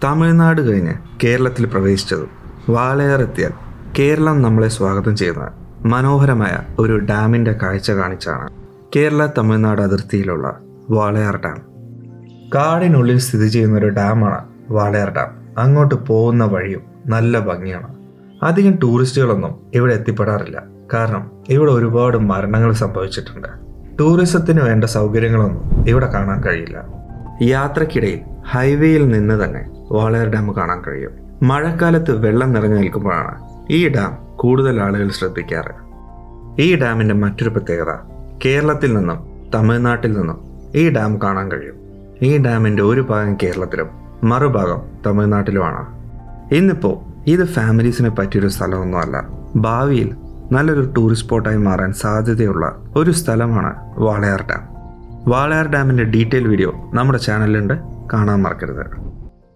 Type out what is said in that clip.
തമിഴ്നാട് കഴിഞ്ഞ് കേരളത്തിൽ പ്രവേശിച്ചതും വാളയാർ എത്തിയാൽ കേരളം നമ്മളെ സ്വാഗതം ചെയ്യുന്ന മനോഹരമായ ഒരു ഡാമിൻ്റെ കാഴ്ച കാണിച്ചാണ് കേരള തമിഴ്നാട് അതിർത്തിയിലുള്ള വാളയാർ ഡാം കാടിനുള്ളിൽ സ്ഥിതി ചെയ്യുന്ന ഒരു ഡാമാണ് വാളയാർ ഡാം അങ്ങോട്ട് പോകുന്ന വഴിയും നല്ല ഭംഗിയാണ് അധികം ടൂറിസ്റ്റുകളൊന്നും ഇവിടെ എത്തിപ്പെടാറില്ല കാരണം ഇവിടെ ഒരുപാട് മരണങ്ങൾ സംഭവിച്ചിട്ടുണ്ട് ടൂറിസത്തിന് വേണ്ട സൗകര്യങ്ങളൊന്നും ഇവിടെ കാണാൻ കഴിയില്ല യാത്രക്കിടയിൽ ഹൈവേയിൽ നിന്ന് തന്നെ വാളയാർ ഡാം കാണാൻ കഴിയും മഴക്കാലത്ത് വെള്ളം നിറഞ്ഞു നിൽക്കുമ്പോഴാണ് ഈ ഡാം കൂടുതൽ ആളുകൾ ശ്രദ്ധിക്കാറ് ഈ ഡാമിന്റെ മറ്റൊരു പ്രത്യേകത കേരളത്തിൽ നിന്നും തമിഴ്നാട്ടിൽ നിന്നും ഈ ഡാം കാണാൻ കഴിയും ഈ ഡാമിന്റെ ഒരു ഭാഗം കേരളത്തിലും മറുഭാഗം തമിഴ്നാട്ടിലുമാണ് ഇന്നിപ്പോൾ ഇത് ഫാമിലീസിന് പറ്റിയൊരു സ്ഥലമൊന്നുമല്ല ഭാവിയിൽ നല്ലൊരു ടൂറിസ്റ്റ് സ്പോട്ടായി മാറാൻ സാധ്യതയുള്ള ഒരു സ്ഥലമാണ് വാളയാർ ഡാം വാളയാർ ഡാമിന്റെ ഡീറ്റെയിൽ വീഡിയോ നമ്മുടെ ചാനലിലുണ്ട് കാണാൻ മറക്കരുത്